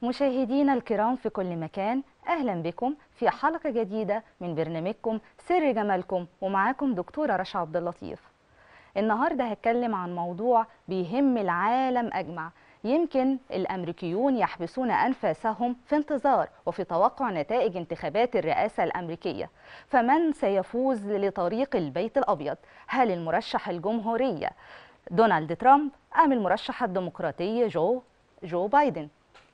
مشاهدينا الكرام في كل مكان أهلا بكم في حلقة جديدة من برنامجكم سر جمالكم ومعاكم دكتورة رشا عبد اللطيف النهاردة هتكلم عن موضوع بيهم العالم أجمع يمكن الأمريكيون يحبسون أنفاسهم في انتظار وفي توقع نتائج انتخابات الرئاسة الأمريكية فمن سيفوز لطريق البيت الأبيض هل المرشح الجمهورية دونالد ترامب أم المرشح الديمقراطي جو جو بايدن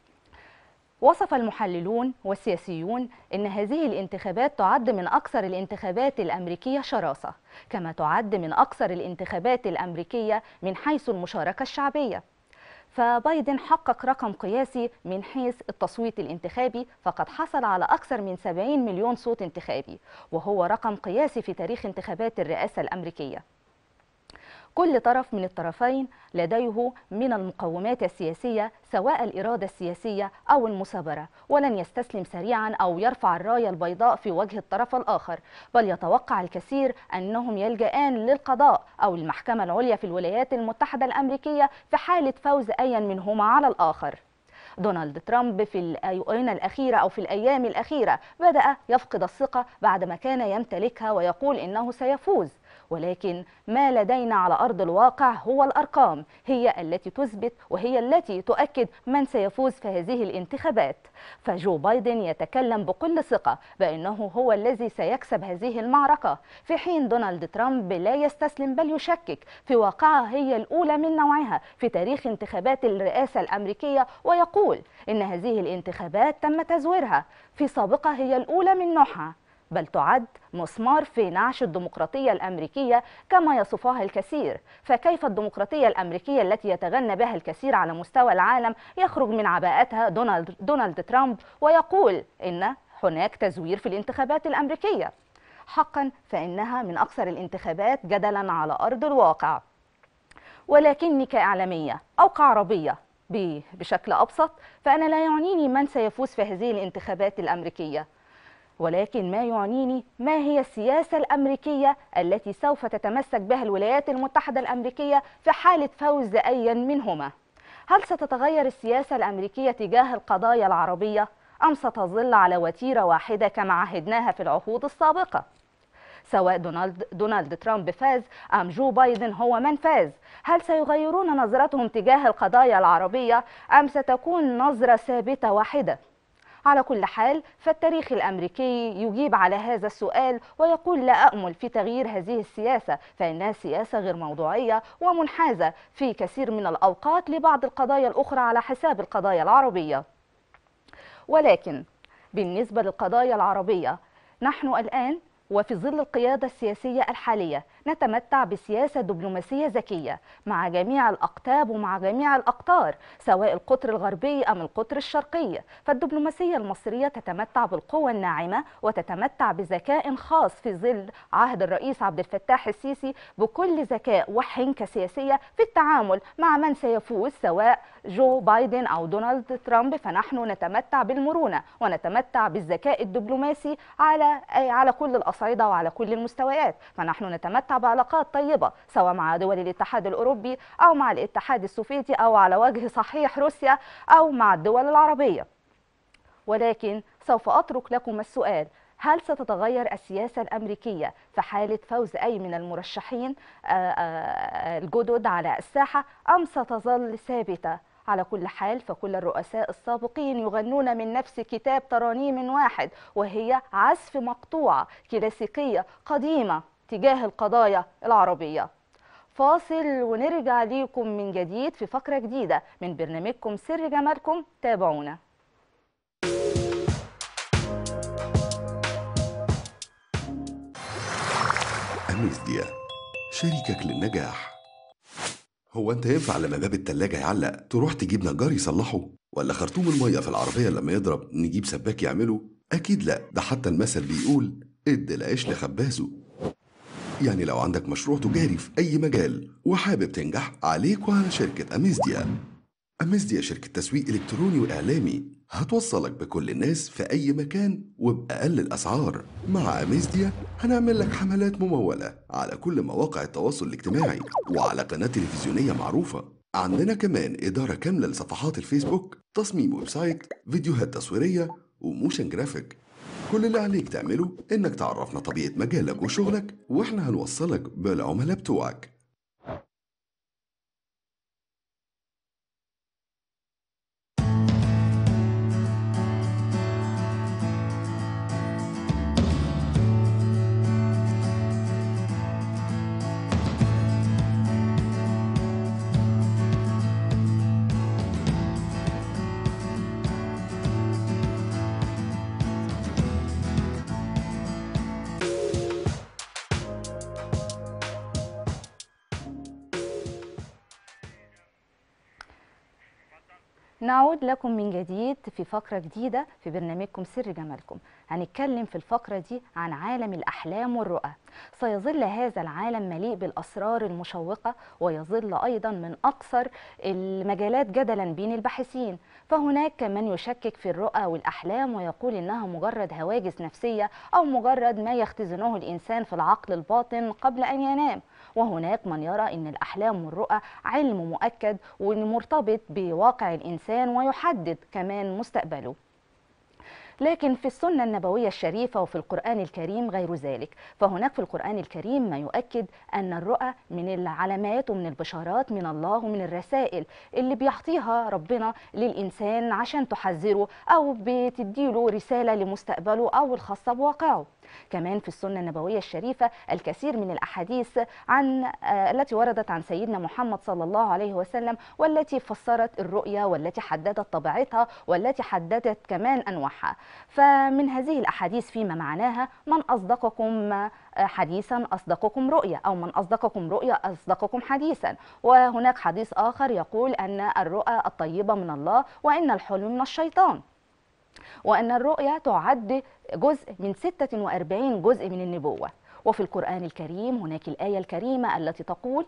وصف المحللون والسياسيون ان هذه الانتخابات تعد من اكثر الانتخابات الامريكيه شراسه كما تعد من اكثر الانتخابات الامريكيه من حيث المشاركه الشعبيه فبايدن حقق رقم قياسي من حيث التصويت الانتخابي فقد حصل على أكثر من 70 مليون صوت انتخابي وهو رقم قياسي في تاريخ انتخابات الرئاسة الأمريكية كل طرف من الطرفين لديه من المقومات السياسية سواء الإرادة السياسية أو المثابرة ولن يستسلم سريعا أو يرفع الراية البيضاء في وجه الطرف الآخر بل يتوقع الكثير أنهم يلجآن للقضاء أو المحكمة العليا في الولايات المتحدة الأمريكية في حالة فوز أي منهما على الآخر دونالد ترامب في الآونة الأخيرة أو في الأيام الأخيرة بدأ يفقد الثقة بعدما كان يمتلكها ويقول إنه سيفوز ولكن ما لدينا على أرض الواقع هو الأرقام هي التي تثبت وهي التي تؤكد من سيفوز في هذه الانتخابات فجو بايدن يتكلم بكل ثقة بأنه هو الذي سيكسب هذه المعركة في حين دونالد ترامب لا يستسلم بل يشكك في واقعها هي الأولى من نوعها في تاريخ انتخابات الرئاسة الأمريكية ويقول إن هذه الانتخابات تم تزويرها في سابقة هي الأولى من نوعها بل تعد مسمار في نعش الديمقراطية الأمريكية كما يصفها الكثير فكيف الديمقراطية الأمريكية التي يتغنى بها الكثير على مستوى العالم يخرج من عباءتها دونالد, دونالد ترامب ويقول إن هناك تزوير في الانتخابات الأمريكية حقا فإنها من أكثر الانتخابات جدلا على أرض الواقع ولكني كإعلامية أو كعربية بشكل أبسط فأنا لا يعنيني من سيفوز في هذه الانتخابات الأمريكية ولكن ما يعنيني ما هي السياسة الأمريكية التي سوف تتمسك بها الولايات المتحدة الأمريكية في حالة فوز أي منهما هل ستتغير السياسة الأمريكية تجاه القضايا العربية أم ستظل على وتيرة واحدة كما عهدناها في العهود السابقة؟ سواء دونالد, دونالد ترامب فاز أم جو بايدن هو من فاز هل سيغيرون نظرتهم تجاه القضايا العربية أم ستكون نظرة ثابتة واحدة؟ على كل حال فالتاريخ الامريكي يجيب على هذا السؤال ويقول لا امل في تغيير هذه السياسه فانها سياسه غير موضوعيه ومنحازه في كثير من الاوقات لبعض القضايا الاخرى على حساب القضايا العربيه ولكن بالنسبه للقضايا العربيه نحن الان وفي ظل القيادة السياسية الحالية نتمتع بسياسة دبلوماسية ذكية مع جميع الأقطاب ومع جميع الأقطار سواء القطر الغربي أم القطر الشرقي فالدبلوماسية المصرية تتمتع بالقوة الناعمة وتتمتع بذكاء خاص في ظل عهد الرئيس عبد الفتاح السيسي بكل ذكاء وحنكة سياسية في التعامل مع من سيفوز سواء جو بايدن أو دونالد ترامب فنحن نتمتع بالمرونة ونتمتع بالذكاء الدبلوماسي على على كل الأصعدة وعلى كل المستويات فنحن نتمتع بعلاقات طيبة سواء مع دول الاتحاد الأوروبي أو مع الاتحاد السوفيتي أو على وجه صحيح روسيا أو مع الدول العربية ولكن سوف أترك لكم السؤال هل ستتغير السياسة الأمريكية في حالة فوز أي من المرشحين الجدد على الساحة أم ستظل ثابتة على كل حال فكل الرؤساء السابقين يغنون من نفس كتاب ترانيم واحد وهي عزف مقطوعة كلاسيكية قديمة تجاه القضايا العربية فاصل ونرجع ليكم من جديد في فقرة جديدة من برنامجكم سر جمالكم تابعونا أميزديا شريكك للنجاح هو انت ينفع لما باب التلاجة يعلق تروح تجيب نجار يصلحه ولا خرطوم المية في العربية لما يضرب نجيب سباك يعمله أكيد لا ده حتى المثل بيقول ادي العيش لخبازه يعني لو عندك مشروع تجاري في أي مجال وحابب تنجح عليك وعلى شركة أميزديا أميزديا شركة تسويق إلكتروني وإعلامي هتوصلك بكل الناس في أي مكان وبأقل الأسعار مع أميزديا هنعمل لك حملات ممولة على كل مواقع التواصل الاجتماعي وعلى قناة تلفزيونية معروفة عندنا كمان إدارة كاملة لصفحات الفيسبوك تصميم ويب سايت فيديوهات تصويرية وموشن جرافيك كل اللي عليك تعمله إنك تعرفنا طبيعة مجالك وشغلك وإحنا هنوصلك بالعملاء بتوعك نعود لكم من جديد في فقرة جديدة في برنامجكم سر جمالكم هنتكلم في الفقرة دي عن عالم الأحلام والرؤى سيظل هذا العالم مليء بالأسرار المشوقة ويظل أيضا من أكثر المجالات جدلا بين الباحثين فهناك من يشكك في الرؤى والأحلام ويقول إنها مجرد هواجس نفسية أو مجرد ما يختزنه الإنسان في العقل الباطن قبل أن ينام وهناك من يرى ان الاحلام والرؤى علم مؤكد ومرتبط بواقع الانسان ويحدد كمان مستقبله لكن في السنة النبوية الشريفة وفي القرآن الكريم غير ذلك فهناك في القرآن الكريم ما يؤكد أن الرؤى من العلامات ومن البشارات من الله ومن الرسائل اللي بيعطيها ربنا للإنسان عشان تحذره أو بتديله رسالة لمستقبله أو الخاصة بواقعه كمان في السنة النبوية الشريفة الكثير من الأحاديث عن آه، التي وردت عن سيدنا محمد صلى الله عليه وسلم والتي فسرت الرؤيا والتي حددت طبيعتها والتي حددت كمان أنواعها فمن هذه الأحاديث فيما معناها من أصدقكم آه، حديثا أصدقكم رؤيا أو من أصدقكم رؤيا أصدقكم حديثا وهناك حديث آخر يقول أن الرؤى الطيبة من الله وإن الحلم من الشيطان وأن الرؤيا تعد جزء من 46 جزء من النبوة وفي القرآن الكريم هناك الآية الكريمة التي تقول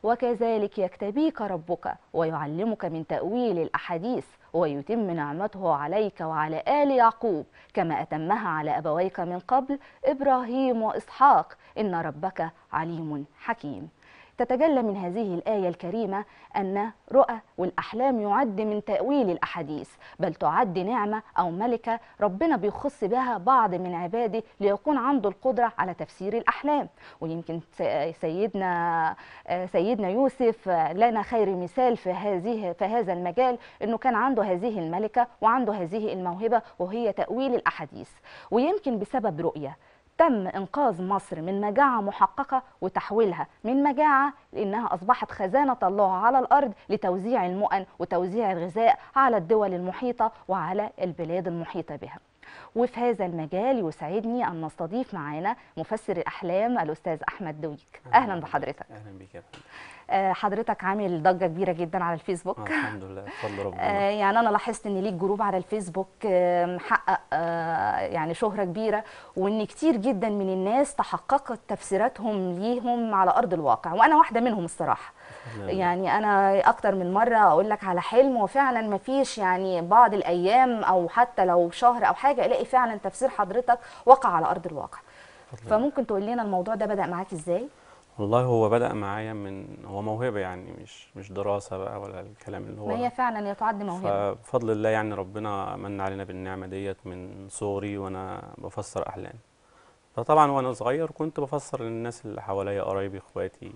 وكذلك يكتبيك ربك ويعلمك من تأويل الأحاديث ويتم نعمته عليك وعلى آل يعقوب كما أتمها على أبويك من قبل إبراهيم وإسحاق إن ربك عليم حكيم تتجلى من هذه الآية الكريمة أن رؤى والأحلام يعد من تأويل الأحاديث بل تعد نعمة أو ملكة ربنا بيخص بها بعض من عباده ليكون عنده القدرة على تفسير الأحلام ويمكن س- سيدنا سيدنا يوسف لنا خير مثال في هذه في هذا المجال انه كان عنده هذه الملكه وعنده هذه الموهبه وهي تاويل الاحاديث ويمكن بسبب رؤيه تم انقاذ مصر من مجاعه محققه وتحويلها من مجاعه لانها اصبحت خزانه الله على الارض لتوزيع المؤن وتوزيع الغذاء على الدول المحيطه وعلى البلاد المحيطه بها وفي هذا المجال يسعدني ان نستضيف معانا مفسر الاحلام الاستاذ احمد دويك اهلا بحضرتك اهلا بيك يا فندم آه، حضرتك عامل ضجه كبيره جدا على الفيسبوك آه، الحمد لله بفضل ربنا آه، يعني انا لاحظت ان ليك جروب على الفيسبوك آه، محقق آه، يعني شهره كبيره وان كتير جدا من الناس تحققت تفسيراتهم ليهم على ارض الواقع وانا واحده منهم الصراحه بفضل الله. يعني انا اكتر من مره اقول لك على حلم وفعلا ما فيش يعني بعض الايام او حتى لو شهر او حاجه الاقي فعلا تفسير حضرتك وقع على ارض الواقع بفضل الله. فممكن تقول لنا الموضوع ده بدا معاك ازاي والله هو بدأ معايا من هو موهبة يعني مش مش دراسة بقى ولا الكلام اللي هو ما هي فعلا هي تعد موهبه فبفضل الله يعني ربنا من علينا بالنعمة ديت من صغري وأنا بفسر أحلام فطبعا وأنا صغير كنت بفسر للناس اللي حواليا قرايبي إخواتي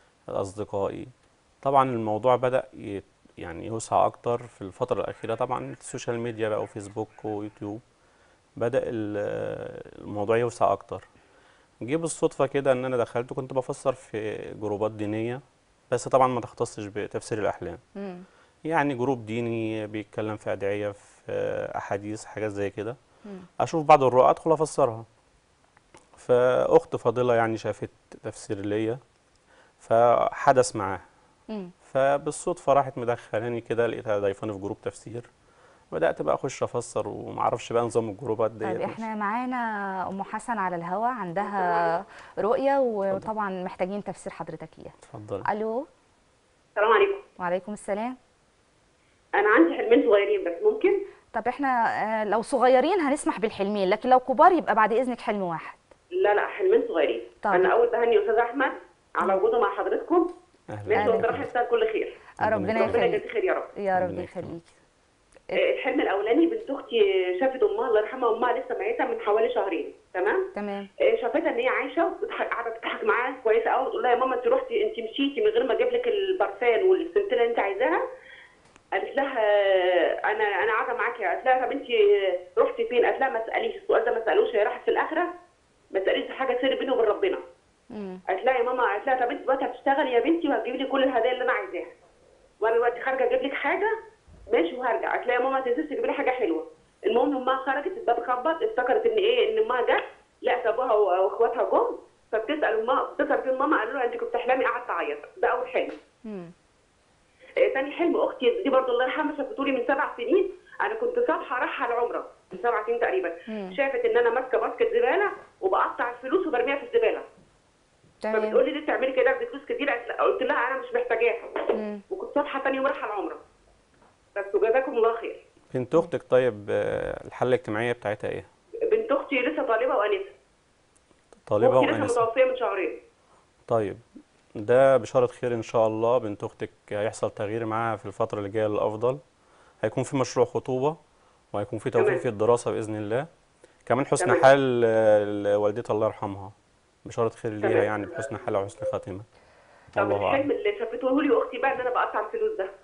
أصدقائي طبعا الموضوع بدأ يت يعني يوسع أكتر في الفترة الأخيرة طبعا السوشيال ميديا بقى وفيسبوك ويوتيوب بدأ ال- الموضوع يوسع أكتر جه بالصدفة كده إن أنا دخلت كنت بفسر في جروبات دينية بس طبعا ما تختصش بتفسير الأحلام مم. يعني جروب ديني بيتكلم في أدعية في أحاديث حاجات زي كده مم. أشوف بعض الرؤى أدخل أفسرها فأخت فاضلة يعني شافت تفسير ليا فحدث معاها مم. فبالصدفة راحت مدخلاني كده لقيتها ضايفاني في جروب تفسير بدأت بقى أخش أفسر ومعرفش بقى نظام الجروبات طيب ديت احنا معانا ام حسن على الهوا عندها رؤيه وطبعا محتاجين تفسير حضرتك ليها اتفضل الو السلام عليكم وعليكم السلام انا عندي حلمين صغيرين بس ممكن طب احنا آه، لو صغيرين هنسمح بالحلمين لكن لو كبار يبقى بعد اذنك حلم واحد لا لا حلمين صغيرين طيب. انا اول بهني استاذ احمد على وجوده مع حضرتكم اهلا ماشي أهلا وصراحه بيك. يستاهل كل خير ربنا ربنا ربنا يخليك يجازيه خير يا رب يا رب ربنا يخليك آه، الحلم الاولاني بنت اختي شافت امها الله يرحمها امها لسه ميته من حوالي شهرين تمام تمام آه، شافتها ان هي عايشه وبتضحك قاعده بتضحك معاها كويسه قوي وتقول لها يا ماما انت رحتي انت مشيتي من غير ما اجيب لك البرفان والسنتين اللي انت عايزاها قالت لها آه، انا انا قاعده معاكي قالت لها طب انت رحتي فين؟ قالت لها ما تساليش السؤال ده ما تسالوش هي راحت في الاخره ما تساليش دي حاجه سر بيني وبين ربنا مم. قالت لها يا ماما قالت لها طب انت دلوقتي هتشتغلي يا بنتي وهتجيبي لي كل الهدايا اللي انا عايزاها وانا دلوقتي خارجه اجيب لك حاجه ماشي وهرجع قالت لها يا ماما ما تنسيش تجيبي لي حاجه حلوه المهم امها خرجت الباب خبط افتكرت ان ايه ان امها جت لقت ابوها واخواتها جم فبتسال امها بتسال فين ماما قالوا لها انت كنت بتحلمي قعدت تعيط ده اول حلم مم. آه، تاني حلم اختي دي برضه الله يرحمها شافته لي من سبع سنين انا كنت صبحه رايحه العمره من سبع سنين تقريبا مم. شافت ان انا ماسكه باسكت زباله وبقطع الفلوس وبرميها في الزباله فبتقول تمام لي ليه بتعملي كده بدي فلوس كتير قالت لا. قلت لها انا مش محتاجاها مم. وكنت صبحه تاني يوم رايحه العمره بس وجزاكم الله خير بنت اختك طيب آه، الحاله الاجتماعيه بتاعتها ايه بنت اختي لسه طالبه وانسه طالبه اختي لسه وانسه متوفيه من شهرين طيب ده بشارة خير إن شاء الله بنت أختك هيحصل تغيير معاها في الفترة اللي جاية للأفضل هيكون في مشروع خطوبة وهيكون في توفيق تمام. في الدراسة بإذن الله كمان حسن تمام. حال آه، والدتها الله يرحمها بشارة خير ليها تمام. يعني بحسن حال وحسن خاتمة طب الله الحلم أعلم اللي شافته لي اختي بقى ان انا بقطع الفلوس ده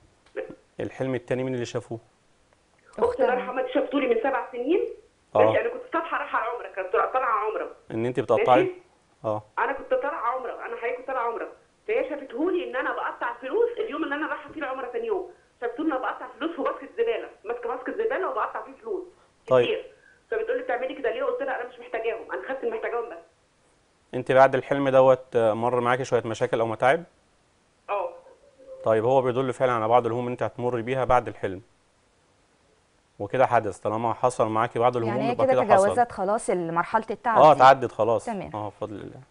الحلم التاني مين اللي شافوه؟ اختي الله أختها. يرحمها دي شافته لي من سبع سنين آه. ماشي انا كنت صبحه رايحه العمره كنت طالعه عمره إن أنت بتقطعي؟ ماشي أه انا كنت طالعه عمره انا حقيقي كنت طالعه عمره فهي شافتهولي ان انا بقطع فلوس اليوم اللي انا رايحه فيه العمره ثاني يوم شافتوني ان انا بقطع فلوس في باسكت زباله ماسكه باسكت زباله وبقطع فيه فلوس طيب. كتير فبتقول لي بتعملي كده ليه قلت لها انا مش محتاجاهم انا خدت اللي محتاجاهم بس أنت بعد الحلم دوت آه، مر معاكي شوية مشاكل أو متاعب؟ اه طيب هو بيدل فعلا على بعض الهموم أنت هتمر بيها بعد الحلم وكده حدث طالما حصل معاكي بعض الهموم يعني هي يبقى كده كده حصل تجاوزت خلاص مرحله التعب اه دي. اتعدت خلاص تمام. اه بفضل الله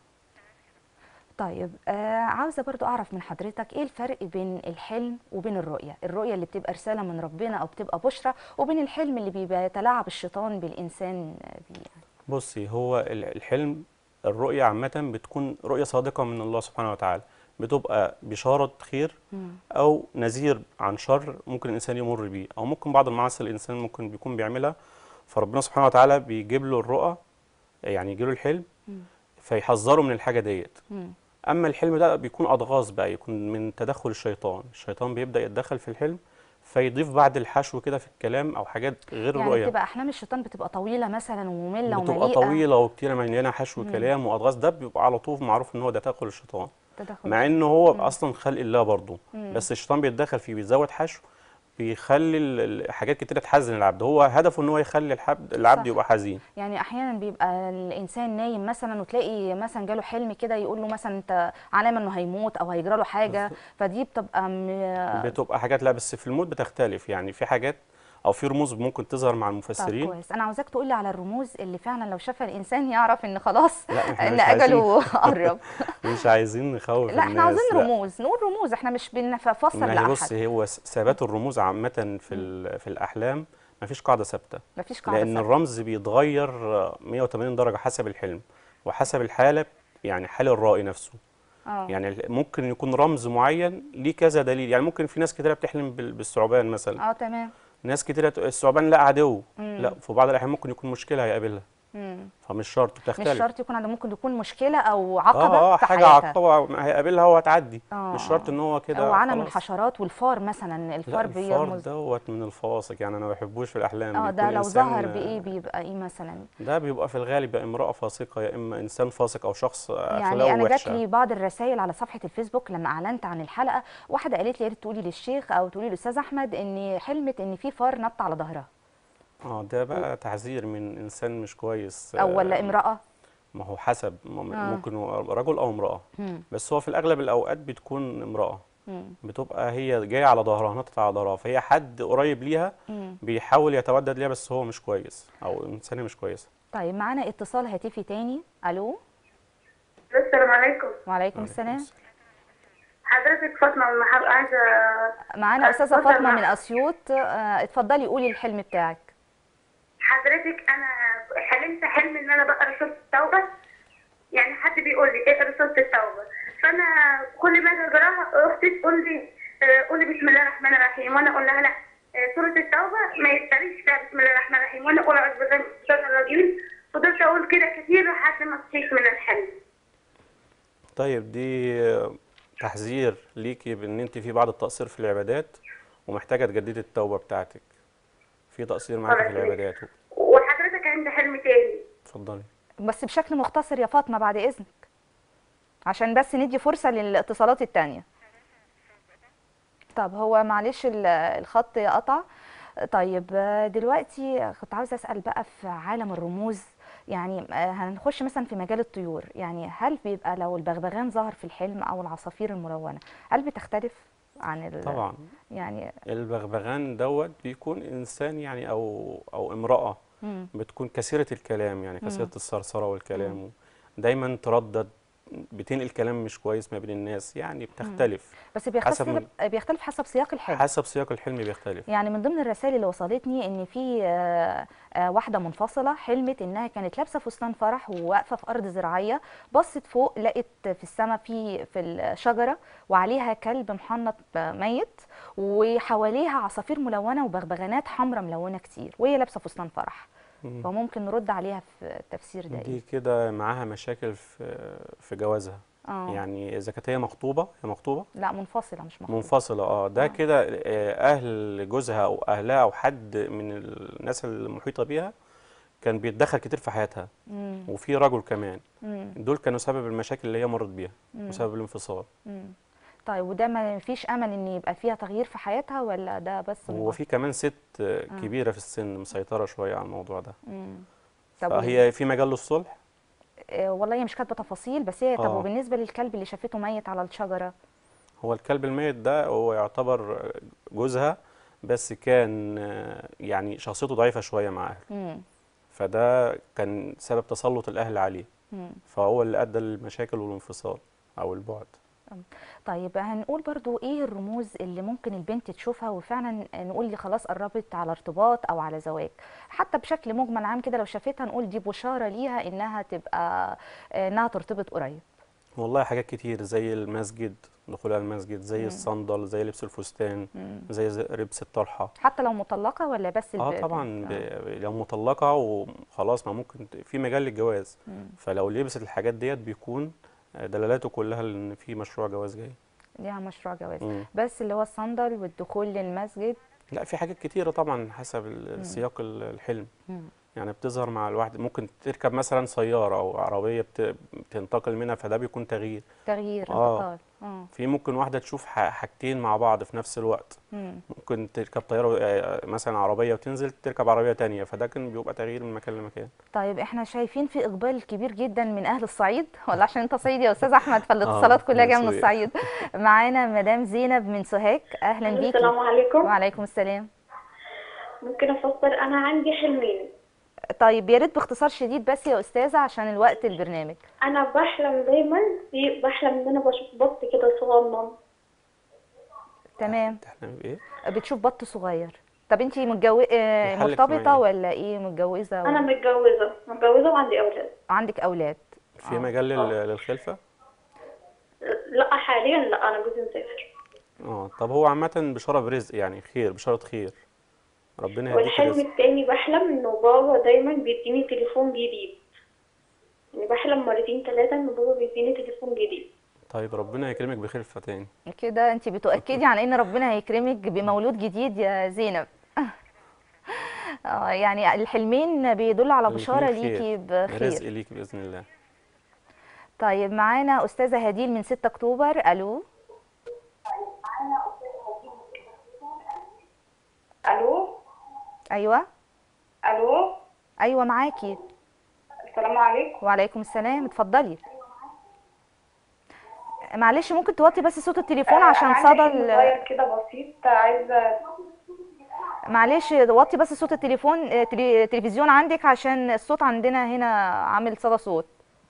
طيب آه عاوزه برضو اعرف من حضرتك ايه الفرق بين الحلم وبين الرؤيه الرؤيه اللي بتبقى رساله من ربنا او بتبقى بشرى وبين الحلم اللي بيبقى يتلاعب الشيطان بالانسان بيه يعني. بصي هو ال- الحلم الرؤية عامة بتكون رؤية صادقة من الله سبحانه وتعالى بتبقى بشارة خير مم. أو نذير عن شر ممكن الإنسان يمر بيه أو ممكن بعض المعاصي الإنسان ممكن بيكون بيعملها فربنا سبحانه وتعالى بيجيب له الرؤى يعني يجيله الحلم مم. فيحذره من الحاجة ديت مم. أما الحلم ده بيكون أضغاث بقى يكون من تدخل الشيطان الشيطان بيبدأ يتدخل في الحلم فيضيف بعد الحشو كده في الكلام أو حاجات غير يعني الرؤية بتبقى احلام الشيطان بتبقى طويله مثلا وممله بتبقى ومليئه طويلة وكتيرة مليانة حشو كلام وأضغاث ده بيبقى على طول معروف إن هو ده تدخل الشيطان تدخل مع إن هو أصلا خلق الله برضه بس الشيطان بيتدخل فيه بيزود حشو بيخلي ال- ال- حاجات كتيرة تحزن العبد هو هدفه إن هو يخلي الحب العبد صح. يبقى حزين يعني احيانا بيبقى الانسان نايم مثلا وتلاقي مثلا جاله حلم كده يقول له مثلا انت علامه انه هيموت او هيجرى له حاجه فدي بتبقى م... بتبقى حاجات لا بس في الموت بتختلف يعني في حاجات أو في رموز ممكن تظهر مع طب المفسرين كويس انا عاوزاك تقول لي على الرموز اللي فعلا لو شافها الانسان يعرف ان خلاص لا، إحنا ان مش عايزين- اجله قرب مش عايزين نخوف لا احنا الناس عاوزين لا. رموز نقول رموز احنا مش بنفسر ما هي بص لاحد هو س- ثبات الرموز عامة في ال- في الأحلام ما فيش قاعدة ثابتة مفيش قاعده لأن ثابتة. الرمز بيتغير آه، 180 درجة حسب الحلم وحسب الحالة يعني حال الرائي نفسه اه يعني ال- ممكن يكون رمز معين ليه كذا دليل يعني ممكن في ناس كتيرة بتحلم بال- بالثعبان مثلا اه تمام ناس كتيرة تق- الثعبان لا عدو مم. لا في بعض الأحيان ممكن يكون مشكلة هيقابلها مم. فمش شرط مش بتختلف شرط يكون عنده ممكن تكون مشكله او عقبه اه اه في حاجة حياتها عقبة هيقابلها وهتعدي آه، مش شرط ان هو كده او عالم خلاص. الحشرات والفار مثلا لا الفار الفار بيرمز دوت من الفواسق يعني انا ما بحبوش في الاحلام اه ده بيكون لو إنسان، ظهر آه، بايه بيبقى ايه مثلا ده بيبقى في الغالب يا امرأة فاسقة يا اما انسان فاسق او شخص يعني اخلاقه انا جات وحشة لي بعض الرسائل على صفحه الفيسبوك لما اعلنت عن الحلقه واحده قالت لي يا ريت تقولي للشيخ او تقولي للاستاذ احمد ان حلمت ان في فار نط على ظهرها اه ده بقى تعذير من انسان مش كويس او ولا آه، امراه ما هو حسب م- آه. ممكن هو رجل او امرأة مم. بس هو في الاغلب الاوقات بتكون امرأة مم. بتبقى هي جايه على ظهرها نطت على ظهرها فهي حد قريب ليها مم. بيحاول يتودد ليها بس هو مش كويس او انسانه مش كويسه طيب معانا اتصال هاتفي تاني الو السلام عليكم وعليكم السلام حضرتك فاطمة من محل عايزة معانا استاذه اتفضل فاطمه من معاك. اسيوط آه، اتفضلي قولي الحلم بتاعك حضرتك أنا حلمت حلم إن أنا بقرا سورة التوبة يعني حد بيقول لي اقرا سورة التوبة فانا كل ما اجي اقراها اختي تقول لي آه، قولي بسم الله الرحمن الرحيم وانا اقول لها لا آه، سوره التوبه ما يتقالش فيها بسم الله الرحمن الرحيم وانا اقول اعوذ بالله من الشيطان الرجيم فضلت اقول كده كتير لحد ما صحيت من الحلم طيب دي تحذير ليكي بان انت في بعض التقصير في العبادات ومحتاجه تجددي التوبه بتاعتك في تقصير معاكي في خلاص. العبادات وحضرتك عندي حلم تاني اتفضلي بس بشكل مختصر يا فاطمة بعد إذنك عشان بس ندي فرصة للاتصالات التانية طب هو معلش ال- الخط قطع طيب آه، دلوقتي كنت عاوزة أسأل بقى في عالم الرموز يعني آه، هنخش مثلا في مجال الطيور يعني هل بيبقى لو البغبغان ظهر في الحلم أو العصافير الملونة هل بتختلف عن ال طبعا يعني البغبغان دوت بيكون انسان يعني او او امراه مم. بتكون كثيره الكلام يعني كثيره الثرثره والكلام دايما تردد بتنقل كلام مش كويس ما بين الناس يعني بتختلف بس حسب بيختلف بيختلف حسب سياق الحلم حسب سياق الحلم بيختلف يعني من ضمن الرسائل اللي وصلتني ان في آه، آه، واحده منفصله حلمت انها كانت لابسه فستان فرح وواقفه في ارض زراعيه بصت فوق لقت في السماء في في الشجره وعليها كلب محنط آه، ميت وحواليها عصافير ملونه وبغبغانات حمراء ملونه كتير وهي لابسه فستان فرح مم. فممكن نرد عليها في التفسير ده دي إيه؟ كده معاها مشاكل في في جوازها اه يعني اذا كانت هي مخطوبه هي مخطوبه لا منفصله مش مخطوبه منفصله اه ده آه. كده آه، اهل جوزها او اهلها او حد من الناس المحيطه بيها كان بيتدخل كتير في حياتها مم. وفي رجل كمان مم. دول كانوا سبب المشاكل اللي هي مرت بيها مم. وسبب الانفصال مم. طيب وده ما فيش امل ان يبقى فيها تغيير في حياتها ولا ده بس مجرد- وفي كمان ست آه، كبيره في السن مسيطره شويه على الموضوع ده مم. طب فهي في مجال للصلح آه، والله هي مش كاتبه تفاصيل بس هي طب آه. وبالنسبه للكلب اللي شافته ميت على الشجره هو الكلب الميت ده هو يعتبر جوزها بس كان آه، يعني شخصيته ضعيفه شويه مع اهله مم. فده كان سبب تسلط الاهل عليه مم. فهو اللي ادى للمشاكل والانفصال او البعد طيب هنقول برضو ايه الرموز اللي ممكن البنت تشوفها وفعلا نقول لي خلاص قربت على ارتباط او على زواج حتى بشكل مجمل عام كده لو شافتها نقول دي بشاره ليها انها تبقى انها ترتبط قريب والله حاجات كتير زي المسجد دخولها المسجد زي الصندل زي لبس الفستان مم. زي ز- لبس الطرحه حتى لو مطلقه ولا بس اه الب- طبعا ب... آه. لو مطلقه وخلاص ما ممكن ت- في مجال للجواز مم. فلو لبست الحاجات ديت بيكون دلالاته كلها ان في مشروع جواز جاي ليها مشروع جواز مم. بس اللي هو الصندل والدخول للمسجد لا في حاجات كتيره طبعا حسب ال- سياق ال- الحلم مم. يعني بتظهر مع الواحد ممكن تركب مثلا سياره او عربيه بت... بتنتقل منها فده بيكون تغيير تغيير آه. انتقال اه في ممكن واحده تشوف ح- حاجتين مع بعض في نفس الوقت مم. ممكن تركب طياره آه، مثلا عربيه وتنزل تركب عربيه تانية فده كان بيبقى تغيير من مكان لمكان طيب احنا شايفين في اقبال كبير جدا من اهل الصعيد ولا عشان انت صعيدي يا استاذ احمد فالاتصالات آه، كلها من جايه من سوريا. الصعيد معانا مدام زينب من سوهاج اهلا بيكي السلام عليكم وعليكم السلام ممكن افسر انا عندي حلمين طيب يا ريت باختصار شديد بس يا استاذه عشان الوقت البرنامج انا بحلم دايما في بحلم ان انا بشوف بط كده صغنن تمام تحلمي بايه بتشوف بط صغير طب انت متجو... آه، بيحلك مرتبطه معايا. ولا ايه متجوزه انا و... متجوزه متجوزه وعندي اولاد عندك اولاد في مجال لل- للخلفه لا حاليا لا انا جوزي مسافر اه طب هو عامه بشاره برزق يعني خير بشاره خير ربنا يهديك والحلم رزق التاني بحلم انه بابا دايما بيديني تليفون جديد يعني بحلم مرتين ثلاثة ان بابا بيديني تليفون جديد طيب ربنا يكرمك بخلفه تاني كده انت بتؤكدي على ان ربنا هيكرمك بمولود جديد يا زينب اه يعني الحلمين بيدلوا على بشاره الاتنين خير. ليكي بخير رزق ليك باذن الله طيب معانا استاذه هديل من 6 اكتوبر الو الو ايوه الو ايوه معاكي السلام عليكم وعليكم السلام اتفضلي معلش ممكن توطي بس صوت التليفون عشان صدى ال- صغير كده بسيط عايزه معلش وطي بس صوت التليفون اه، تلي- التلفزيون عندك عشان الصوت عندنا هنا عامل صدى صوت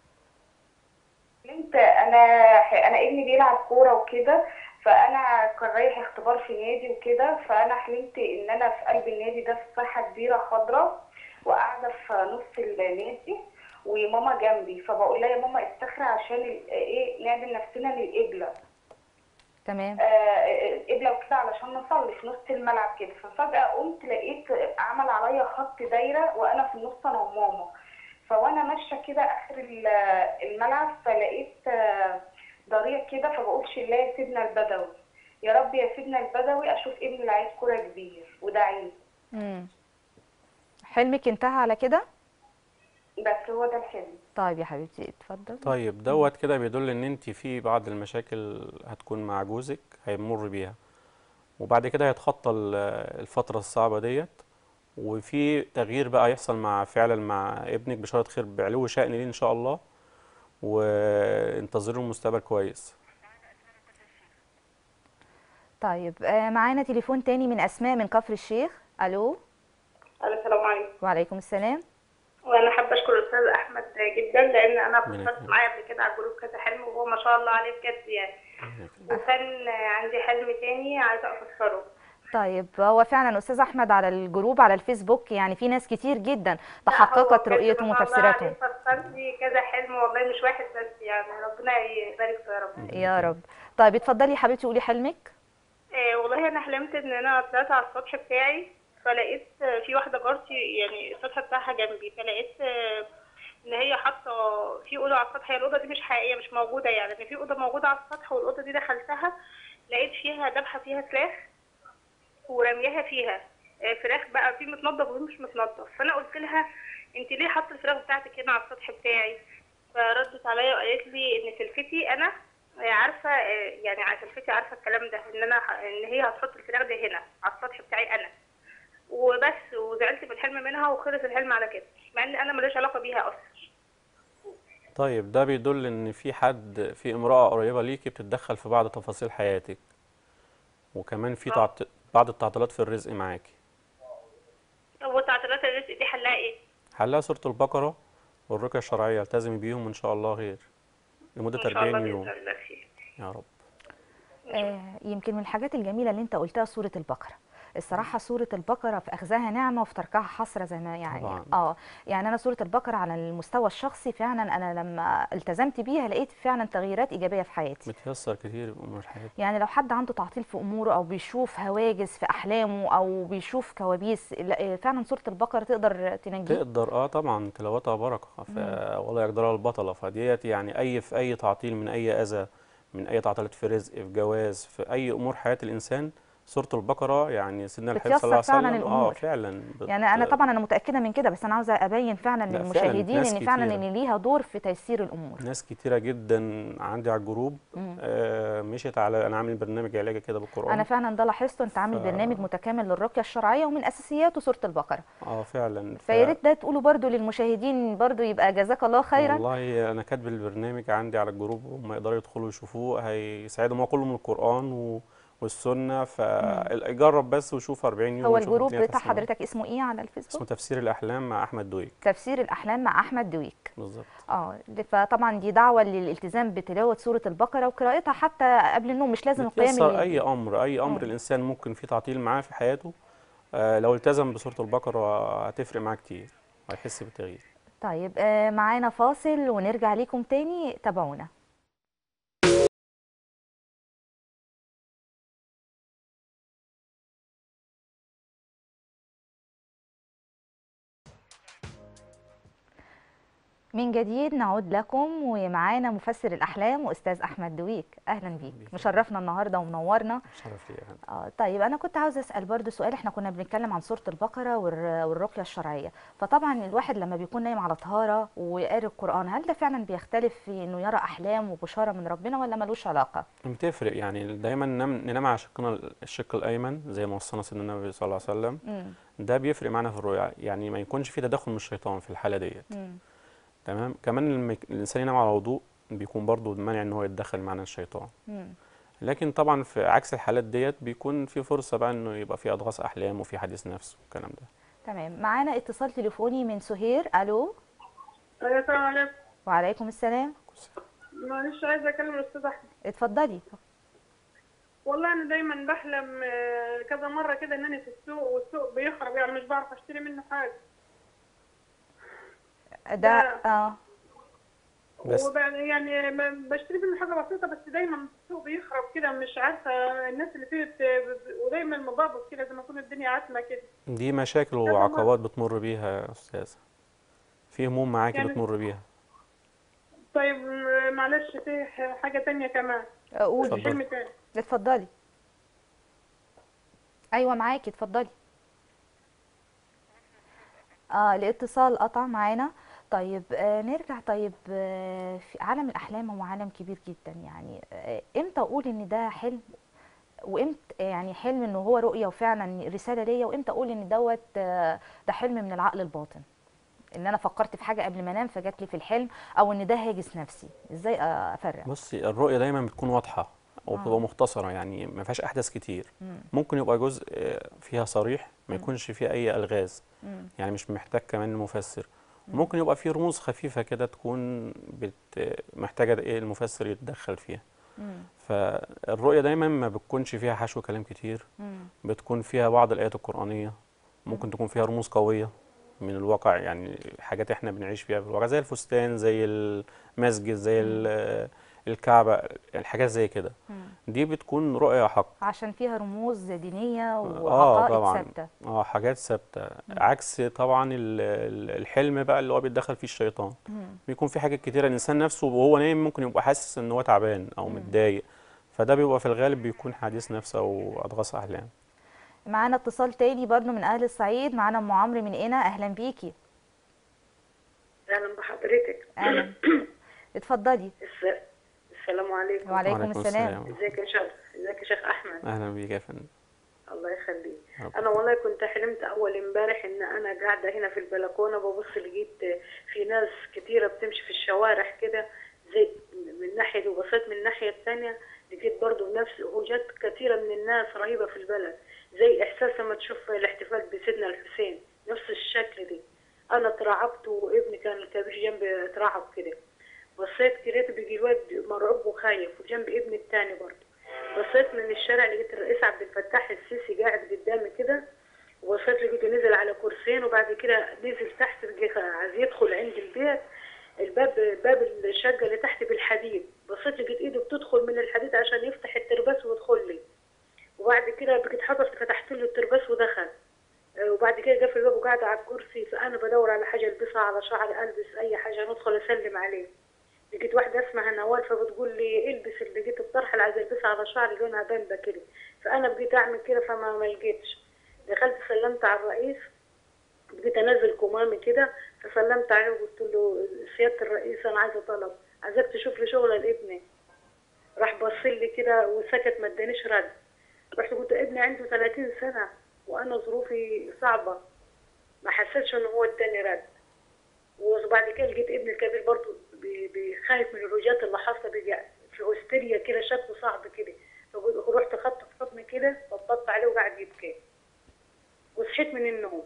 انت انا انا ابني بيلعب كوره وكده فانا كان رايح اختبار في نادي وكده فانا حلمت ان انا في قلب النادي ده في ساحه كبيره خضراء وقاعده في نص النادي وماما جنبي فبقول لها يا ماما استخري عشان ال- ايه نعدل نفسنا للقبله تمام آه، القبله وكده علشان نصلي في نص الملعب كده ففجاه قمت لقيت عمل عليا خط دايره وانا في النص انا وماما فوانا ماشيه كده اخر ال- الملعب فلقيت آه، ضريع كده فبقول شلاه يا سيدنا البدوي يا رب يا سيدنا البدوي اشوف ابني اللي عايز كوره كبير وداعيه مم. حلمك انتهى على كده بس هو ده الحلم طيب يا حبيبتي اتفضل طيب دوت كده بيدل ان انت في بعض المشاكل هتكون مع جوزك هيمر بيها وبعد كده هيتخطى ال- الفترة الصعبة ديت وفي تغيير بقى يحصل مع فعلا مع ابنك بشارة خير بعلو شأن ليه ان شاء الله وانتظروا المستقبل كويس طيب آه، معانا تليفون تاني من اسماء من كفر الشيخ الو السلام عليكم وعليكم السلام وانا حابه اشكر الاستاذ احمد جدا لان انا ربنا فكرت يكرمك. معاه قبل كده على الجروب كذا حلم وهو ما شاء الله عليه بجد يعني وكان عندي حلم تاني عايزه افسره طيب هو فعلا استاذ احمد على الجروب على الفيسبوك يعني في ناس كتير جدا لا، هو تحققت بجد رؤيتهم ما شاء الله وتفسيراتهم عليه فسر لي كذا حلم والله مش واحد بس يعني ربنا يبارك له يا رب يا رب طيب اتفضلي يا حبيبتي قولي حلمك آه والله انا حلمت ان انا طلعت على السطح بتاعي فلقيت آه، في واحده جارتي يعني السطح بتاعها جنبي فلقيت آه، ان هي حاطه في اوضه على السطح هي الاوضه دي مش حقيقيه مش موجوده يعني ان في اوضه موجوده على السطح والاوضه دي دخلتها لقيت فيها ذبحه فيها فراخ ورمياها فيها آه، فراخ بقى في متنضف وفي مش متنضف فانا قلت لها انت ليه حاطه الفراخ بتاعتك هنا على السطح بتاعي فردت عليا وقالت لي ان سلفتي انا آه، عارفه آه، يعني على سلفتي عارفه الكلام ده ان انا ه- ان هي هتحط الفراخ دي هنا على السطح بتاعي انا وبس وزعلت من الحلم منها وخلص الحلم على كده مع ان انا ماليش علاقه بيها اصلا طيب ده بيدل ان في حد في امرأة قريبة ليكي بتتدخل في بعض تفاصيل حياتك وكمان في تعط... بعض التعطيلات في الرزق معاكي طب وتعطيلات الرزق دي حلها ايه؟ حلها سورة البقرة والرقية الشرعية التزمي بيهم ان شاء الله خير لمدة ان شاء الله 40 يوم باذن الله خير يا رب آه، يمكن من الحاجات الجميله اللي انت قلتها سوره البقره الصراحه سوره البقره في اخذها نعمه وفي تركها حسره زي ما يعني طبعاً. اه يعني انا سوره البقره على المستوى الشخصي فعلا انا لما التزمت بيها لقيت فعلا تغييرات ايجابيه في حياتي بتيسر كتير بأمور الحياة يعني لو حد عنده تعطيل في اموره او بيشوف هواجس في احلامه او بيشوف كوابيس لا، آه، فعلا سوره البقره تقدر تنجيه تقدر اه طبعا تلاوتها بركة ف... ولا يقدرها البطلة فديت يعني اي في اي تعطيل من اي اذى من اي تعطيلات في رزق في جواز في اي امور حياة الانسان سورة البقرة يعني سيدنا الحبيب صلى الله عليه بتيسر فعلاً وسلم اه الأمور. فعلا بت... يعني انا طبعا انا متاكده من كده بس انا عاوزه ابين فعلا لا، فعلاً للمشاهدين ناس ان فعلا كتيرة. ان ليها دور في تيسير الامور ناس كتيرة جدا عندي على الجروب مم. آه مشيت على انا عامل برنامج علاجي كده بالقرآن انا فعلا ده لاحظته انت عامل ف- برنامج متكامل للرقيه الشرعيه ومن اساسياته سوره البقره اه فعلا ف- فيا ريت ده تقولوا برضو للمشاهدين برضو يبقى جزاك الله خيرا والله انا كاتب البرنامج عندي على الجروب هم يقدروا يدخلوا يشوفوه هيساعدهم هو كله من القرآن و... والسنة فجرب بس وشوف 40 يوم هو وشوف الجروب الدنيا بتاع هتحسن معاك. حضرتك اسمه ايه على اسمه الفيسبوك تفسير الأحلام مع أحمد دويك تفسير الاحلام مع احمد دويك بالظبط اه فطبعا دي دعوه للالتزام بتلاوه سوره البقره وقراءتها حتى قبل النوم مش لازم القيام بتيسر الليل. أي أمر أي أمر مم. الإنسان ممكن فيه تعطيل معاه في حياته آه لو التزم بسورة البقرة هتفرق معاه كتير وهيحس بالتغيير طيب آه معانا فاصل ونرجع ليكم تاني تابعونا من جديد نعود لكم ومعانا مفسر الأحلام وأستاذ أحمد دويك أهلا بيك بيك. مشرفنا النهاردة ومنورنا شرف لي يا فندم. آه طيب أنا كنت عاوزة أسأل برضو سؤال إحنا كنا بنتكلم عن سورة البقرة والر- والرقية الشرعية فطبعا الواحد لما بيكون نايم على طهارة وقاري القرآن هل ده فعلا بيختلف في إنه يرى أحلام وبشارة من ربنا ولا ملوش علاقة؟ بتفرق يعني دايما ننام ننام على شقنا الشق الأيمن زي ما وصانا سيدنا النبي صلى الله عليه وسلم مم. ده بيفرق معانا في الرؤيا يعني ما يكونش في تدخل من الشيطان في الحالة ديت مم. تمام كمان لما يك- الانسان ينام على وضوء بيكون برضو مانع ان هو يتدخل معنا الشيطان مم. لكن طبعا في عكس الحالات ديت بيكون في فرصه بقى انه يبقى في اضغاث احلام وفي حديث نفس والكلام ده تمام معانا اتصال تليفوني من سهير ألو السلام عليكم وعليكم السلام معلش عايزه اكلم الاستاذ احمد اتفضلي والله انا دايما بحلم آه، كذا مره كده ان انا في السوق والسوق بيخرب يعني مش بعرف اشتري منه حاجه ده اه بس وبعد يعني م- بشتري منه حاجه بسيطه بس دايما السوق بيخرب كده مش عارفه الناس اللي فيه بت- ودايما مبابط كده زي ما تكون الدنيا عتمه كده دي مشاكل طبعاً. وعقبات بتمر بيها يا أستاذة في هموم معاكي يعني- بتمر بيها طيب م- معلش في ح- حاجه تانية كمان قولي اتفضلي. فيلم تاني اتفضلي ايوه معاكي اتفضلي اه الاتصال قطع معانا طيب آه نرجع طيب آه في عالم الاحلام هو عالم كبير جدا يعني آه امتى اقول ان ده حلم وامتى يعني حلم انه هو رؤيه وفعلا رساله ليا وامتى اقول ان دوت آه ده حلم من العقل الباطن ان انا فكرت في حاجه قبل ما انام فجات لي في الحلم او ان ده هاجس نفسي ازاي آه، افرق بصي الرؤية دايما بتكون واضحة وبتبقى آه. مختصرة يعني ما فيهاش أحداث كتير مم. ممكن يبقى جزء آه، فيها صريح ما يكونش فيه أي ألغاز مم. يعني مش محتاج كمان مفسر ممكن يبقى فيه رموز خفيفة كده تكون بت محتاجة إيه المفسر يتدخل فيها مم. فالرؤية دايما ما بتكونش فيها حشو كلام كتير مم. بتكون فيها بعض الآيات القرآنية ممكن تكون فيها رموز قوية من الواقع يعني حاجات احنا بنعيش فيها في الواقع زي الفستان زي المسجد زي ال- الكعبة الحاجات زي كده مم. دي بتكون رؤية حق عشان فيها رموز دينية اه وعقائد طبعا ثابتة اه حاجات ثابتة عكس طبعا ال- ال- الحلم بقى اللي هو بيتدخل فيه الشيطان مم. بيكون في حاجات كتيرة الإنسان نفسه وهو نايم ممكن يبقى حاسس إن هو تعبان أو متضايق فده بيبقى في الغالب بيكون حديث نفس أو أضغاث أحلام معانا اتصال تاني برضو من أهل الصعيد معانا أم عمرو من هنا أهلا بيكي اهلا بحضرتك أهلا اتفضلي الس- السلام عليكم وعليكم السلام ازيك يا شيخ ازيك يا شيخ احمد أهلا بيك يا فندم الله يخليك رب. انا والله كنت حلمت اول امبارح ان انا قاعده هنا في البلكونه ببص لقيت في ناس كتيره بتمشي في الشوارع كده زي من ناحيه دي وبصيت من الناحيه الثانيه لقيت برضو نفس هوجات كتيره من الناس رهيبه في البلد زي احساس لما تشوف الاحتفال بسيدنا الحسين نفس الشكل دي انا اترعبت وابني كان الكبير جنبي اترعب كده بصيت كده بيجي الواد مرعوب وخايف وجنب ابني التاني برضه بصيت من الشارع لقيت الرئيس عبد الفتاح السيسي قاعد قدامي كده وبصيت لقيته نزل على كرسيين وبعد كده نزل تحت بقى عايز يدخل عند البيت الباب باب الشقه اللي تحت بالحديد بصيت لقيت ايده بتدخل من الحديد عشان يفتح الترباس ويدخل لي وبعد كده بقيت حضرت فتحت له الترباس ودخل آه، وبعد كده قفل الباب وقعد على الكرسي فانا بدور على حاجه البسها على شعري البس اي حاجه ندخل اسلم عليه لقيت واحدة اسمها نوال فبتقول لي البس اللي لقيت الطرحة اللي عايزة البسها على شعري لونها بامبا كده فأنا بقيت أعمل كده فما ما لقيتش دخلت سلمت على الرئيس بقيت أنزل كمامي كده فسلمت عليه وقلت له سيادة الرئيس أنا عايزة طلب عايزاك تشوف لي شغلة لابني راح بص لي كده وسكت ما ادانيش رد رحت قلت ابني عنده 30 سنة وأنا ظروفي صعبة ما حسيتش إن هو اداني رد وبعد كده لقيت ابني الكبير برضه بي- بيخايف من الرجات اللي حاصله بيجي في هستيريا كده شكله صعب كده فقلت- رحت خدته في حضني كده طبطبت عليه وقعد يبكي وصحيت من النوم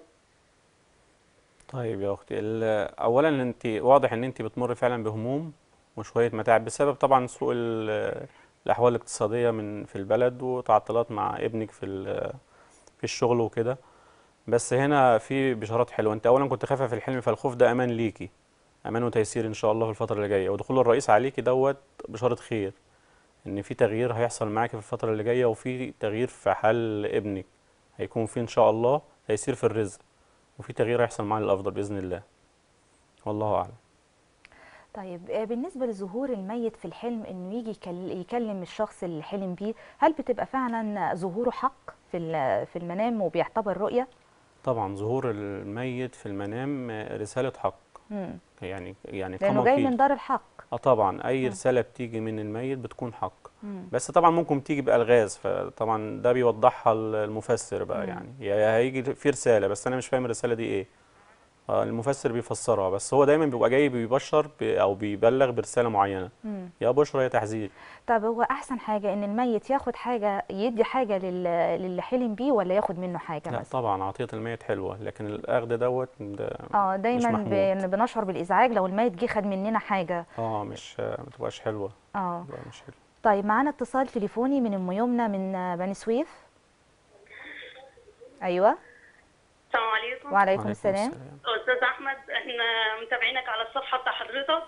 طيب يا اختي ال- اولا انت واضح ان انت بتمر فعلا بهموم وشويه متاعب بسبب طبعا سوء ال- الاحوال الاقتصاديه من في البلد وتعطلات مع ابنك في ال- في الشغل وكده بس هنا في بشارات حلوه انت اولا كنت خايفه في الحلم فالخوف ده امان ليكي امان وتيسير ان شاء الله في الفتره اللي جايه ودخول الرئيس عليكي دوت بشاره خير ان في تغيير هيحصل معاكي في الفتره اللي جايه وفي تغيير في حال ابنك هيكون في ان شاء الله تيسير في الرزق وفي تغيير هيحصل معاه للافضل باذن الله والله اعلم طيب آه، بالنسبة لظهور الميت في الحلم انه يجي يكل- يكلم الشخص اللي حلم بيه هل بتبقى فعلا ظهوره حق في ال- في المنام وبيعتبر رؤية؟ طبعا ظهور الميت في المنام رساله حق مم. يعني يعني لانه كما جاي قيل من دار الحق اه طبعا اي رساله بتيجي من الميت بتكون حق مم. بس طبعا ممكن تيجي بالغاز فطبعا ده بيوضحها المفسر بقى مم. يعني يا هيجي في رساله بس انا مش فاهم الرساله دي ايه آه، المفسر بيفسرها بس هو دايما بيبقى جاي بيبشر ب- او بيبلغ برساله معينه مم. يا بشرى يا تحذير طب هو احسن حاجة ان الميت ياخد حاجة يدي حاجة لل- للي حلم بيه ولا ياخد منه حاجة لا مثلا؟ طبعا عطيه الميت حلوه لكن الاخذ دوت ده اه دايما محمود. بن- بنشعر بالازعاج لو الميت جه خد مننا حاجة اه مش ما تبقاش حلوه اه تبقى مش حلوه طيب معانا اتصال تليفوني من ام يمنى من آه، بني سويف ايوه السلام عليكم وعليكم السلام استاذ احمد احنا متابعينك على الصفحه بتاع حضرتك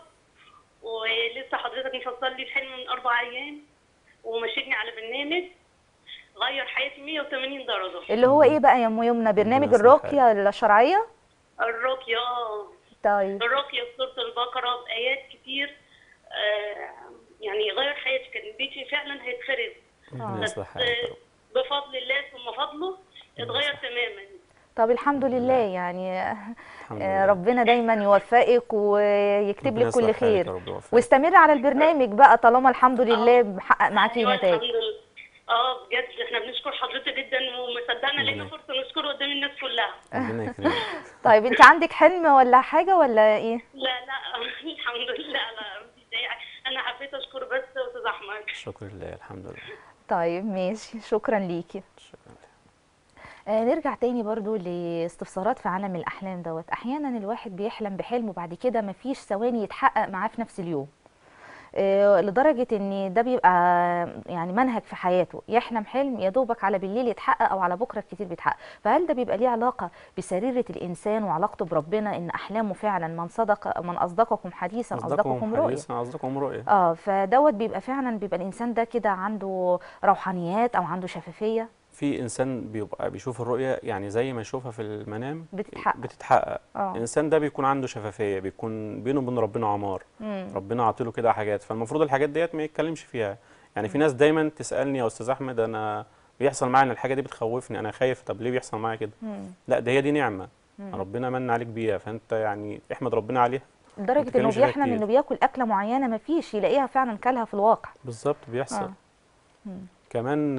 ولسه حضرتك مفصل لي الحلم من اربع ايام ومشيتني على برنامج غير حياتي 180 درجه اللي هو ايه بقى يا ام يمنى برنامج يصلح الرقيه الشرعيه الرقيه اه طيب الرقيه في سوره البقره بايات كتير آه يعني غير حياتي كان بيتي فعلا هيتخرب ربنا بس يصلح حالك يا رب. بفضل الله ثم فضله اتغير تماما طب الحمد لله يعني الحمد آه، لله. ربنا دايما يوفقك ويكتب ربنا لك كل يصلح حالك خير يا رب ويوفقك. واستمر على البرنامج بقى طالما الحمد لله محقق معاكي أيوة نتائج الحمد لله. اه بجد احنا بنشكر حضرتك جدا ومصدقنا لنا ربنا- فرصه نشكره قدام الناس كلها ربنا يكرمك طيب انت عندك حلم ولا حاجه ولا ايه لا لا الحمد لله لا مفيش أي حاجة. انا حبيت اشكر بس استاذ احمد شكر لله الحمد لله طيب ماشي شكرا ليكي شكرا لله. آه نرجع تاني برضو لاستفسارات في عالم الأحلام دوت أحيانا الواحد بيحلم بحلم وبعد كده مفيش ثواني يتحقق معاه في نفس اليوم آه لدرجة ان ده بيبقى يعني منهج في حياته يحلم حلم يا دوبك على بالليل يتحقق او على بكرة كتير بيتحقق فهل ده بيبقى ليه علاقة بسريرة الإنسان وعلاقته بربنا ان أحلامه فعلا من صدق من أصدقكم حديثا أصدقكم رؤيا حديثا أصدقكم رؤيا اه فدوت بيبقى فعلا بيبقى الإنسان ده كده عنده روحانيات أو عنده شفافية في انسان بيبقى بيشوف الرؤيه يعني زي ما يشوفها في المنام بتتحقق. بتتحقق اه الانسان ده بيكون عنده شفافيه بيكون بينه وبين ربنا عمار مم. ربنا عاطيله كده حاجات فالمفروض الحاجات ديت ما يتكلمش فيها يعني في ناس دايما تسالني يا استاذ احمد انا بيحصل معايا ان الحاجه دي بتخوفني انا خايف طب ليه بيحصل معايا كده مم. لا ده هي دي نعمه مم. ربنا من عليك بيها فانت يعني احمد ربنا عليها لدرجة انه بتتكلمش فيها بيحلم كتير. انه بياكل اكلة معينة مفيش يلاقيها فعلا كلها في الواقع بالظبط بيحصل آه. مم. كمان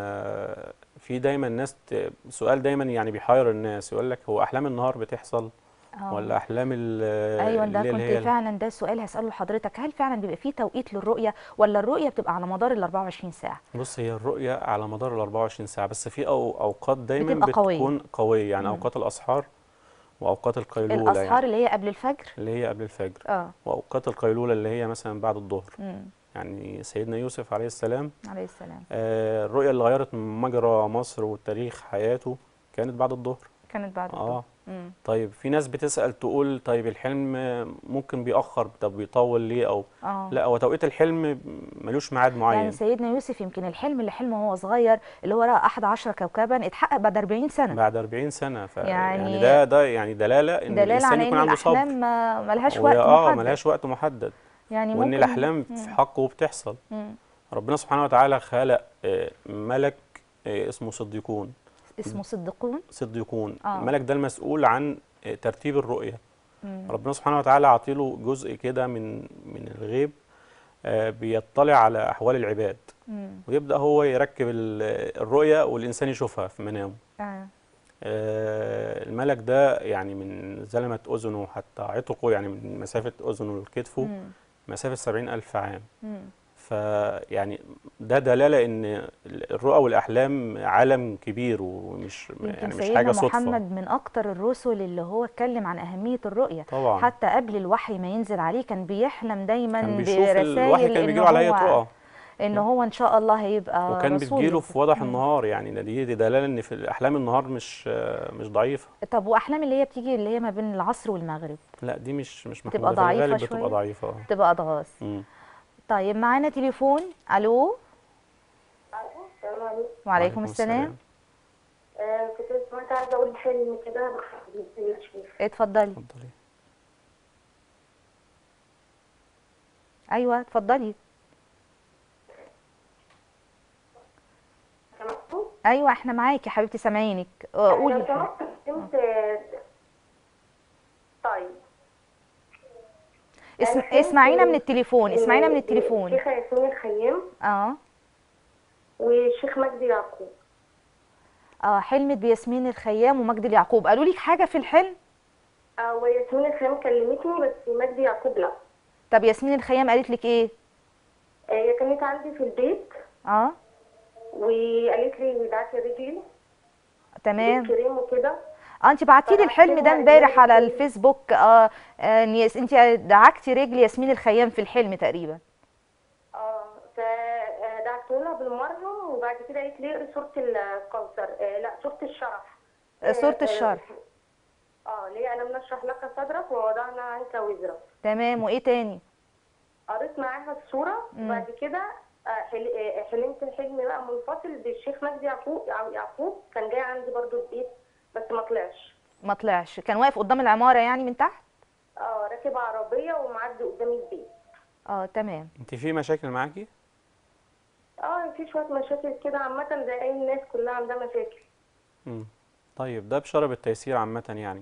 آه، في دايما ناس ت- سؤال دايما يعني بيحير الناس يقول لك هو احلام النهار بتحصل آه. ولا احلام ال- ايوه ده الليل كنت هي ال- فعلا ده السؤال هسأله لحضرتك هل فعلا بيبقى فيه توقيت للرؤية ولا الرؤية بتبقى على مدار ال 24 ساعة بص هي الرؤية على مدار ال 24 ساعة بس في أو أوقات دايما بتبقى قوية. بتكون قوية يعني مم. أوقات الأسحار وأوقات القيلولة الاسحار يعني اللي هي قبل الفجر اللي هي قبل الفجر اه وأوقات القيلولة اللي هي مثلا بعد الظهر مم. يعني سيدنا يوسف عليه السلام عليه السلام آه، الرؤية اللي غيرت مجرى مصر وتاريخ حياته كانت بعد الظهر كانت بعد اه الظهر. مم. طيب في ناس بتسأل تقول طيب الحلم ممكن بيأخر طب بيطول ليه أو اه لا هو توقيت الحلم ملوش ميعاد معين يعني سيدنا يوسف يمكن الحلم اللي حلمه وهو صغير اللي هو رأى أحد عشر كوكبا اتحقق بعد 40 سنة بعد 40 سنة ف يعني- يعني ده ده يعني دلالة إن دلالة الإنسان على يكون ان عنده صبر الأحلام ما ملهاش وهي- وقت اه محدد ملهاش وقت محدد يعني وان ممكن الاحلام مم. في حقه بتحصل مم. ربنا سبحانه وتعالى خلق آه، ملك آه، اسمه صديقون اسمه صدقون صديقون آه. الملك ده المسؤول عن آه، ترتيب الرؤية مم. ربنا سبحانه وتعالى عاطيله جزء كده من من الغيب آه، بيطلع على احوال العباد مم. ويبدا هو يركب ال- الرؤية والانسان يشوفها في منامه آه. آه، الملك ده يعني من زلمة أذنه حتى عتقه يعني من مسافة أذنه لكتفه مم. مسافة سبعين ألف عام مم. فيعني ده دلالة إن الرؤى والأحلام عالم كبير ومش يمكن يعني مش سيدنا حاجة صدفة محمد من اكتر الرسل اللي هو اتكلم عن اهميه الرؤيه طبعا حتى قبل الوحي ما ينزل عليه كان بيحلم دايما كان بيشوف الوحي برسائل كان ان بيجيله على هيئة هو رؤى ان هو ان شاء الله هيبقى وكان رسول بتجيله ينزل. في وضح مم. النهار يعني ده دي, دي دلالة إن في الأحلام النهار مش مش ضعيفة طب واحلام اللي هي بتيجي اللي هي ما بين العصر والمغرب لا دي مش مش بتبقى محمودة في ضعيفة الغالب شوية؟ بتبقى ضعيفة آه. تبقى اضغاث مم. طيب معانا تليفون الو وعليكم السلام آه، كنت كنت عايزه اقول حلم كده بخليني اشوف اتفضلي اتفضلي ايوه اتفضلي سمعتوا؟ ايوه احنا معاكي يا حبيبتي سامعينك آه، قولي لو يا حبيبتي. سمحت كنت طيب اسم... أنا فهمت اسمعينا من إن- التليفون اسمعينا من إن التليفون الشيخة ياسمين الخيام اه والشيخ مجدي يعقوب اه حلمت بياسمين الخيام ومجدي اليعقوب قالوا لك حاجه في الحلم آه، وياسمين الخيام كلمتني بس مجدي يعقوب لا طب ياسمين الخيام قالت لك ايه آه، هي كانت عندي في البيت اه وقالت لي ودعتي رجلي تمام بالكريم وكده اه انت بعتي لي طلعت الحلم ده لها امبارح إن على أنا- الفيسبوك اه انت دعكتي رجل ياسمين الخيام في الحلم تقريبا اه فدعت لها بالمرهم وبعد كده قالت لي اقري سورة الكوثر آه، لا سورة الشرح صورة الشرح اه ليه انا نشرح لك صدرك ووضعنا عنك وزرك تمام وايه تاني قريت معاها الصورة وبعد كده آه، حل- آه، حلمت حلم بقى منفصل بالشيخ مجدي يعقوب يع- يعقوب كان جاي عندي برضو البيت بس ما طلعش ما طلعش كان واقف قدام العمارة يعني من تحت اه راكب عربية ومعدي قدام البيت اه تمام انت في مشاكل معاكي اه في شوية مشاكل كده عامة زي أي الناس كلها عندها مشاكل مم. طيب ده بشارة بالتيسير عامة يعني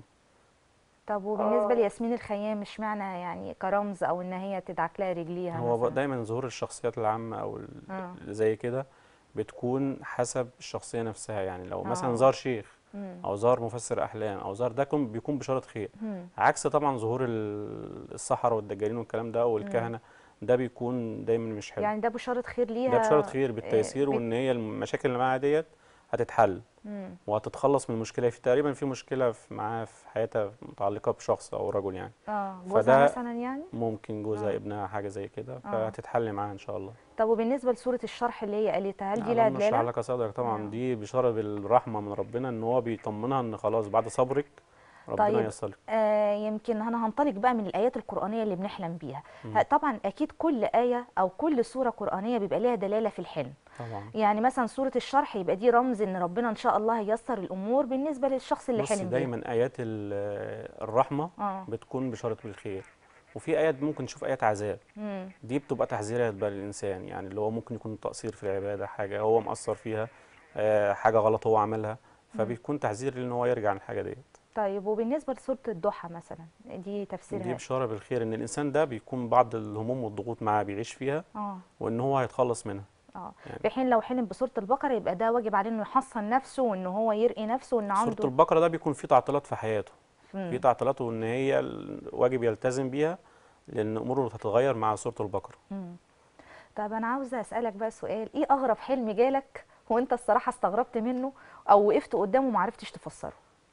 طب وبالنسبة آه. لياسمين الخيام مش معنى يعني كرمز او ان هي تدعك لها رجليها هو مثلا ب- دايما ظهور الشخصيات العامة أو ال- آه. اللي زي كده بتكون حسب الشخصية نفسها يعني لو آه. مثلا ظهر شيخ مم. أو ظهر مفسر أحلام أو ظهر ده كون- بيكون بشارة خير مم. عكس طبعا ظهور ال- السحرة والدجالين والكلام ده والكهنة ده بيكون دايما مش حلو يعني ده بشارة خير ليها ده بشارة خير بالتيسير بت- وإن هي المشاكل اللي معاها ديت هتتحل مم. وهتتخلص من المشكلة في تقريبا في مشكلة في معاها في حياتها متعلقة بشخص أو رجل يعني اه جوزها فده- مثلا يعني ممكن جوزها آه. ابنها حاجة زي كده آه. فهتتحل معاها إن شاء الله طب وبالنسبة لصورة الشرح اللي هي قالتها هل دي على لها نشرح دلالة؟ لك صدرك طبعا آه. دي بشارة بالرحمة من ربنا ان هو بيطمنها ان خلاص بعد صبرك ربنا طيب. ييسر لك آه يمكن انا هنطلق بقى من الايات القرانيه اللي بنحلم بيها مم. آه، طبعا اكيد كل ايه او كل سوره قرانيه بيبقى ليها دلاله في الحلم طبعا يعني مثلا سوره الشرح يبقى دي رمز ان ربنا ان شاء الله هيسر الامور بالنسبه للشخص اللي بص حلم بيها دايما ايات ال- الرحمة اه بتكون بشارة بالخير وفي ايات ممكن نشوف ايات عذاب مم. دي بتبقى تحذيرات بقى للانسان يعني اللي هو ممكن يكون تقصير في العبادة حاجة هو مقصر فيها آه، حاجة غلط هو عملها فبيكون تحذير ان هو يرجع عن الحاجة ديت طيب وبالنسبه لسوره الضحى مثلا دي تفسيرها دي إيه؟ بشارة بالخير ان الانسان ده بيكون بعض الهموم والضغوط معاه بيعيش فيها اه وان هو هيتخلص منها اه يعني. في حين لو حلم بسوره البقره يبقى ده واجب عليه انه يحصن نفسه وان هو يرقي نفسه وان سورة عنده البقرة ده بيكون فيه تعطيلات في حياته مم. في تعطيلات وان هي ال- واجب يلتزم بيها لان اموره هتتغير مع سورة البقرة مم. طب انا عاوزه اسالك بقى سؤال ايه اغرب حلم جالك وانت الصراحه استغربت منه او وقفت قدامه وما عرفتش تفسره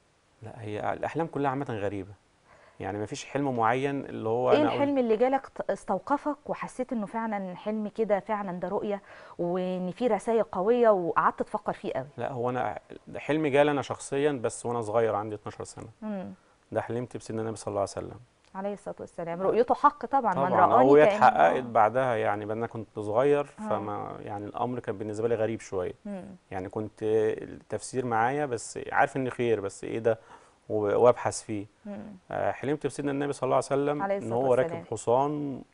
لا هي الاحلام كلها عامة غريبة يعني ما فيش حلم معين اللي هو ايه انا أقول- الحلم اللي جالك ت- استوقفك وحسيت انه فعلا حلم كده فعلا ده رؤيه وان فيه رسائل قويه وقعدت تفكر فيه قوي لا هو انا ده حلم جالي انا شخصيا بس وانا صغير عندي 12 سنة امم ده حلمت بسيدنا النبي صلى الله عليه وسلم عليه الصلاه والسلام رؤيته حق طبعا, من طبعا رآني هو كأنه- اتحققت بعدها يعني بان انا كنت صغير آه. فما يعني الامر كان بالنسبة لي غريب شوية مم. يعني كنت التفسير معايا بس عارف ان خير بس ايه ده و- وابحث فيه مم. آه، حلمت بسيدنا النبي صلى الله عليه وسلم عليه ان الصلاة هو راكب والسلام. حصان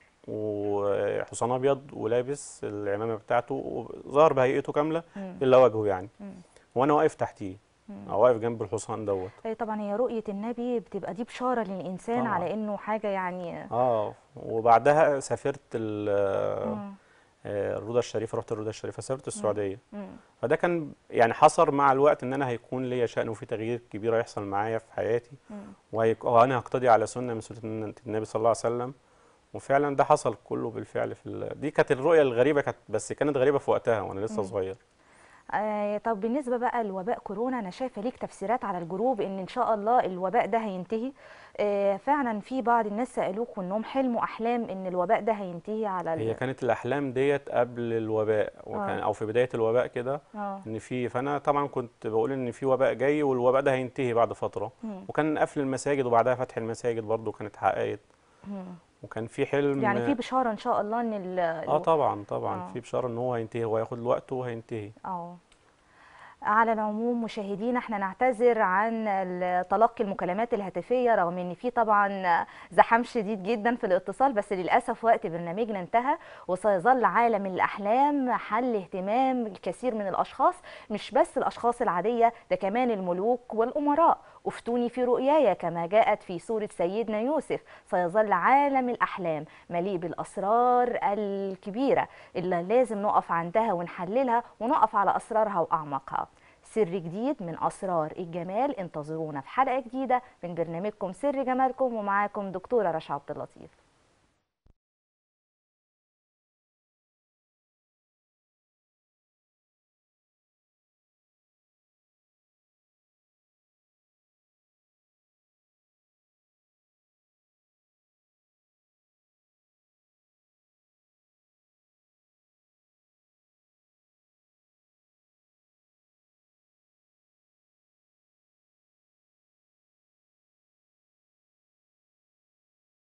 وحصان ابيض ولابس العمامه بتاعته وظهر بهيئته كامله مم. الا وجهه يعني مم. وانا واقف تحتيه او واقف جنب الحصان دوت اي طبعا هي رؤيه النبي بتبقى دي بشاره للانسان طبعاً. على انه حاجه يعني اه وبعدها سافرت ال- مم. آه، الروضه الشريفه رحت الروضه الشريفه سافرت السعوديه مم. فده كان يعني حصر مع الوقت ان انا هيكون ليا شأن وفي تغيير كبير هيحصل معايا في حياتي مم. وهيك- وانا هقتدي على سنه من سنه النبي صلى الله عليه وسلم وفعلا ده حصل كله بالفعل في ال... دي كانت الرؤيه الغريبه كانت بس كانت غريبه في وقتها وانا لسه صغير آه طب بالنسبه بقى لوباء كورونا انا شايفه ليك تفسيرات على الجروب ان ان شاء الله الوباء ده هينتهي آه فعلا في بعض الناس سالوك وانهم حلموا احلام ان الوباء ده هينتهي على ال- هي كانت الاحلام ديت قبل الوباء وكان آه. او في بدايه الوباء كده اه ان في فانا طبعا كنت بقول ان في وباء جاي والوباء ده هينتهي بعد فتره مم. وكان قفل المساجد وبعدها فتح المساجد برضو كانت اتحققت مم. وكان في حلم يعني في بشاره ان شاء الله ان ال اه طبعا طبعا آه. في بشاره ان هو هينتهي هو هياخد وقته وهينتهي اه على العموم مشاهدينا احنا نعتذر عن ال- تلقي المكالمات الهاتفيه رغم ان في طبعا زحام شديد جدا في الاتصال بس للاسف وقت برنامجنا انتهى وسيظل عالم الاحلام محل اهتمام الكثير من الاشخاص مش بس الاشخاص العاديه ده كمان الملوك والامراء افتوني في رؤياي كما جاءت في سوره سيدنا يوسف سيظل عالم الاحلام مليء بالاسرار الكبيره اللي لازم نقف عندها ونحللها ونقف على اسرارها واعماقها سر جديد من اسرار الجمال انتظرونا في حلقه جديده من برنامجكم سر جمالكم ومعاكم دكتوره رشا عبد اللطيف